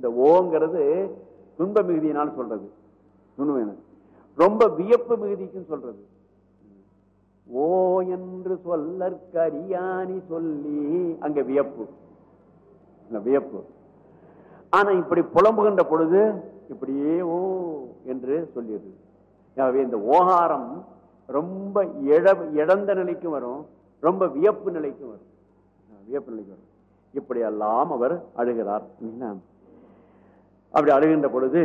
இந்த ஓங்கிறது துன்ப மிகுதியினால் சொல்றது உண்மையான. ரொம்ப வியப்பு மிகுதிக்கும் சொல்றது ஓ என்று சொல்லற்கரியானி சொல்லி அங்க வியப்பு இந்த வியப்பு ஆனா இப்படி புலம்புகின்ற பொழுது இப்படியே ஓ என்று சொல்லிடுது ஆகவே இந்த ஓகாரம் ரொம்ப இழ இழந்த நிலைக்கும் வரும் ரொம்ப வியப்பு நிலைக்கும் வரும் வியப்பு நிலைக்கு வரும் இப்படி எல்லாம் அவர் அழுகிறார் இல்லைங்களா? அப்படி அழுகின்ற பொழுது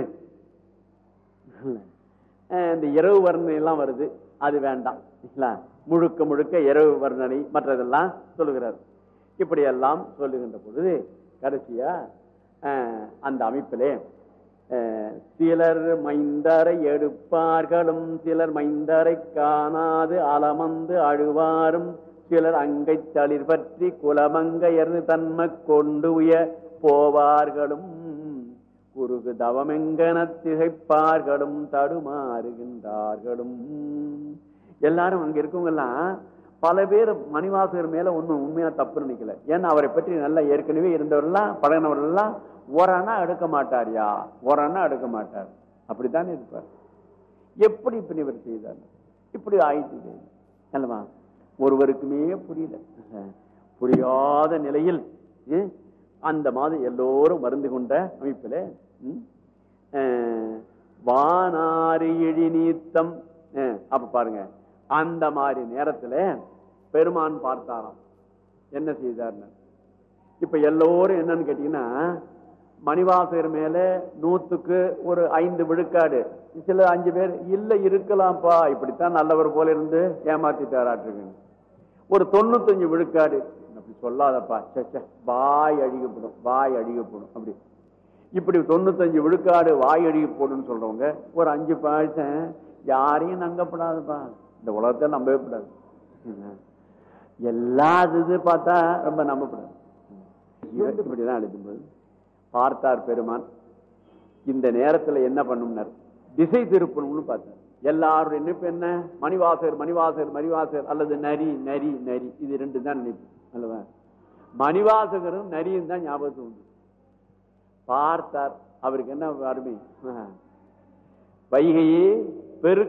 அஹ் இந்த இரவு வர்ணனை எல்லாம் வருது அது வேண்டாம் இல்லைங்களா? முழுக்க முழுக்க இரவு வர்ணனை மற்றதெல்லாம் சொல்லுகிறார் இப்படி எல்லாம் சொல்லுகின்ற பொழுது கடைசியா அஹ், அந்த அமைப்பிலே அஹ், சிலர் மைந்தரை எடுப்பார்களும் சிலர் மைந்தரை காணாது அலமந்து அழுவாரும் சிலர் அங்கை தளிர் பற்றி குலமங்கையர் தன்மை கொண்டு உய போவார்களும் குறுகு தவமெங்கன திகைப்பார்களும் தடுமாறுகின்றார்களும் எல்லாரும் அங்க இருக்கவங்க எல்லாம் பல பேர் மணிவாசகர் மேல ஒண்ணும் உண்மையா தப்பு நினைக்கல ஏன்னா அவரை பற்றி நல்லா ஏற்கனவே இருந்தவரெல்லாம் பழகினவர்கள் எல்லாம் ஒரணா எடுக்க மாட்டார்யா ஒரணா எடுக்க மாட்டார் அப்படித்தானே இருப்பார் எப்படி இப்படி இவர் செய்தார் இப்படி ஆயிடுச்சு அல்லவா ஒருவருக்குமே புரியல புரியாத நிலையில் ம், அந்த மாதம் எல்லோரும் மருந்து கொண்ட அமைப்பில் ம், அஹ், வானாறு இழி நீத்தம் அஹ், அப்ப பாருங்க அந்த மாதிரி நேரத்துல பெருமான் பார்த்தாராம் என்ன செய்தார்னு இப்ப எல்லோரும் என்னன்னு கேட்டீங்கன்னா மணிவாசகர் மேல நூத்துக்கு ஒரு ஐந்து விழுக்காடு சில அஞ்சு பேர் இல்ல இருக்கலாம்ப்பா இப்படித்தான் நல்லவர் போல இருந்து ஏமாத்திட்டாராட்டுங்க ஒரு தொண்ணூத்தஞ்சு விழுக்காடு அப்படி சொல்லாதப்பா ச்சே, ச்சே, வாய் அழிக்கப்படும் வாய் அழிக்கப்படும் அப்படி இப்படி தொண்ணூத்தஞ்சு விழுக்காடு வாய் அழுகி போடுன்னு சொல்றவங்க ஒரு அஞ்சு பாய்ச்சன் யாரையும் நங்கப்படாதுப்பா இந்த உலகத்தை நம்பவே கூடாது எல்லா இது பார்த்தா ரொம்ப நம்பப்படாது இவன் இப்படிதான் அழைக்கும்போது பார்த்தார் பெருமான் இந்த நேரத்துல என்ன பண்ணும்னார் திசை திருப்பணும்னு பார்த்தார் எல்லாரும் நினைப்பு என்ன மணிவாசகர் மணிவாசகர் மணிவாசகர் அல்லது நரி நரி நரி இது ரெண்டு தான் நினைப்பு அல்லவா மணிவாசகரும் நரியும் தான் ஞாபகத்துக்கு உண்டு பார்த்தார் அவருக்கு என்ன அருமை வைகையே பெரு